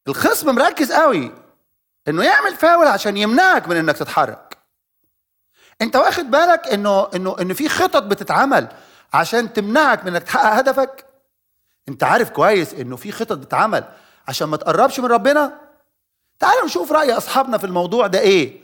الخصم مركز قوي انه يعمل فاول عشان يمنعك من انك تتحرك انت واخد بالك انه انه انه في خطط بتتعمل عشان تمنعك من انك تحقق هدفك انت عارف كويس انه في خطط بتتعمل عشان ما تقربش من ربنا تعالوا نشوف راي اصحابنا في الموضوع ده ايه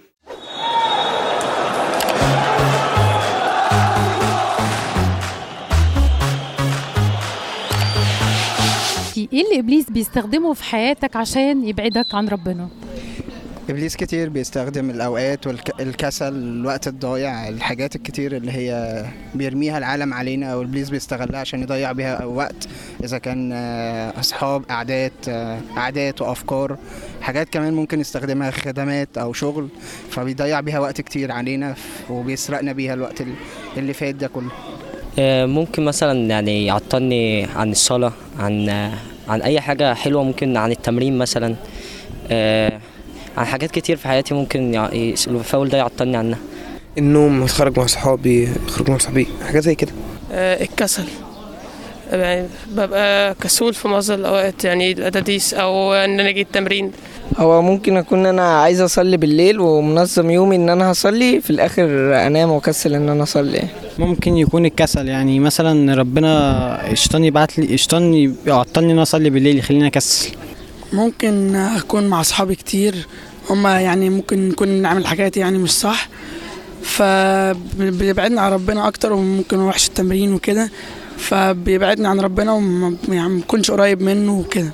في ايه اللي ابليس بيستخدمه في حياتك عشان يبعدك عن ربنا ابليس كتير بيستخدم الاوقات والكسل الوقت الضايع الحاجات الكتير اللي هي بيرميها العالم علينا او ابليس بيستغلها عشان يضيع بيها وقت اذا كان آه، اصحاب قعدات آه، عادات وافكار حاجات كمان ممكن يستخدمها خدمات او شغل فبيضيع بيها وقت كتير علينا وبيسرقنا بيها الوقت اللي فات ده كله آه، ممكن مثلا يعني يعطلني عن الصلاة عن عن أي حاجة حلوة ممكن عن التمرين مثلا عن حاجات كتير في حياتي ممكن الفاول ده يعطلني عنها النوم اتخرج مع صحابي اخرج مع صحابي حاجات زي كده آه الكسل يعني ببقى كسول في معظم الاوقات يعني الاداديس او ان انا اجي التمرين هو ممكن اكون انا عايز اصلي بالليل ومنظم يومي ان انا هصلي في الاخر انام واكسل ان انا اصلي ممكن يكون الكسل يعني مثلا ربنا الشيطان يبعت لي الشيطان يعطلني ان انا اصلي بالليل يخليني اكسل ممكن اكون مع اصحابي كتير هما يعني ممكن نكون نعمل حاجات يعني مش صح فبيبعدنا عن ربنا اكتر وممكن وحش التمرين وكده فبيبعدنا عن ربنا وما يعني نكونش قريب منه وكده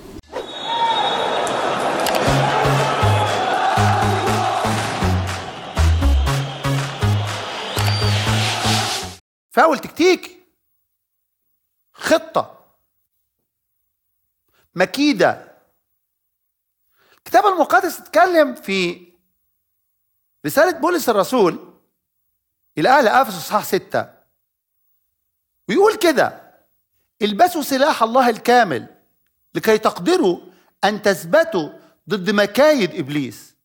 فاول تكتيك خطة مكيدة الكتاب المقدس اتكلم في رسالة بولس الرسول إلى أهل أفسس إصحاح ستة ويقول كده البسوا سلاح الله الكامل لكي تقدروا أن تثبتوا ضد مكايد إبليس